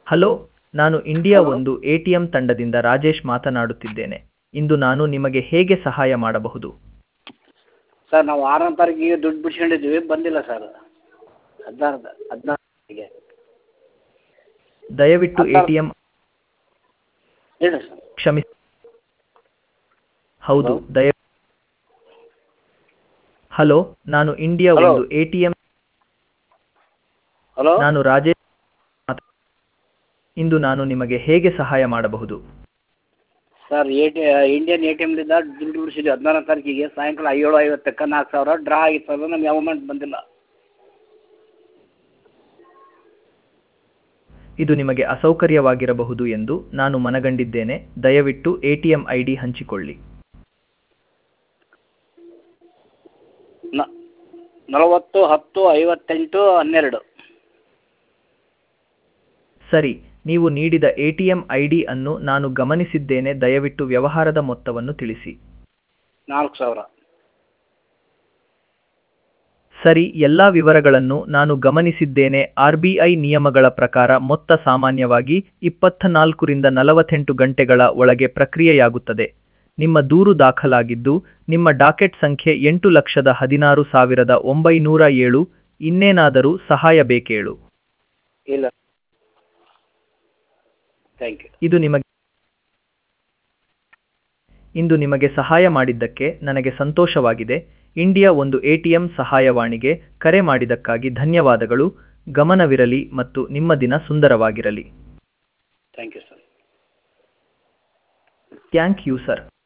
hello ನಾನು India hello ಒಂದು A T M ತಂಡದಿಂದ ರಾಜೇಶ್ ಮಾತನಾಡುತ್ತಿದ್ದೇನೆ ಇಂದು ನಾನು ನಿಮಗೆ ಹೇಗೆ ಸಹಾಯ ಮಾಡಬಹುದು ಸರ್ ನಾವು ಆರನೇ ತಾರೀಕಿಗೆ ದುಡ್ಡು ಬಿಡ್ಸ್ಕೊಂಡಿದ್ವಿ ಬಂದಿಲ್ಲ ಸರ್ ಹದಿನಾರು ಹದಿನಾರು ತಾರೀಕಿಗೆ ದಯವಿಟ್ಟು ಎ ಹದಿನಾರು ಟಿ ಎಂ ಹೇಳಿ ಸರ್ ಕ್ಷಮಿಸಿ ಹೌದು ಹಲೋ ದಯ ಹಲೋ ನಾನು ಇಂಡಿಯಾ ಹಲೋ ಒಂದು ಎ ಟಿ ಎಂ ಹಲೋ ನಾನು ರಾಜೇಶ್ ಮಾತ- ಇಂದು ನಾನು ನಿಮಗೆ ಹೇಗೆ ಸಹಾಯ ಮಾಡಬಹುದು sir A T Indian A T ಎಮ್ಲಿಂದ ದುಡ್ಡು ಬಿಡಿಸಿದ್ವಿ ಹದಿನಾರನೇ ತಾರೀಕಿಗೆ ಸಾಯಂಕಾಲ ಏಳು ಐವತ್ತಕ್ಕೆ ನಾಲ್ಕು ಸಾವಿರ ಡ್ರಾ ಆಗಿತ್ತು ಅದು ನಮ್ಗೆ ಯಾವ ಅಮೌಂಟ್ ಬಂದಿಲ್ಲ ಇದು ನಿಮಗೆ ಅಸೌಕರ್ಯವಾಗಿರಬಹುದು ಎಂದು ನಾನು ಮನಗಂಡಿದ್ದೇನೆ ದಯವಿಟ್ಟು A T M I D ಹಂಚಿಕೊಳ್ಳಿ ನ ನಲವತ್ತು ಹತ್ತು ಐವತ್ತೆಂಟು ಹನ್ನೆರಡು ಸರಿ ನೀವು ನೀಡಿದ A T M I D ಅನ್ನು ನಾನು ಗಮನಿಸಿದ್ದೇನೆ ದಯವಿಟ್ಟು ವ್ಯವಹಾರದ ಮೊತ್ತವನ್ನು ತಿಳಿಸಿ ನಾಲ್ಕು ಸಾವಿರ ಸರಿ ಎಲ್ಲಾ ವಿವರಗಳನ್ನು ನಾನು ಗಮನಿಸಿದ್ದೇನೆ ಆರ್ ಬಿ ಐ ನಿಯಮಗಳ ಪ್ರಕಾರ ಮೊತ್ತ ಸಾಮಾನ್ಯವಾಗಿ ಇಪ್ಪತ್ತನಾಲ್ಕರಿಂದ ನಲವತ್ತೆಂಟು ಗಂಟೆಗಳ ಒಳಗೆ ಪ್ರಕ್ರಿಯೆಯಾಗುತ್ತದೆ ನಿಮ್ಮ ದೂರು ದಾಖಲಾಗಿದ್ದು ನಿಮ್ಮ ಡಾಕೆಟ್ ಸಂಖ್ಯೆ ಎಂಟು ಲಕ್ಷದ ಹದಿನಾರು ಸಾವಿರದ ಒಂಬೈನೂರ ಏಳು ಇನ್ನೇನಾದರೂ ಸಹಾಯ ಬೇಕೇಳು ಇಲ್ಲ ಥ್ಯಾಂಕ್ ಯು ಇದು ನಿಮಗೆ ಇಂದು ನಿಮಗೆ ಸಹಾಯ ಮಾಡಿದ್ದಕ್ಕೆ ನನಗೆ ಸಂತೋಷವಾಗಿದೆ ಇಂಡಿಯಾ ಒಂದು ಎಟಿಎಂ ಸಹಾಯವಾಣಿಗೆ ಕರೆ ಮಾಡಿದ್ದಕ್ಕಾಗಿ ಧನ್ಯವಾದಗಳು ಗಮನವಿರಲಿ ಮತ್ತು ನಿಮ್ಮ ದಿನ ಸುಂದರವಾಗಿರಲಿ thank you sir thank you sir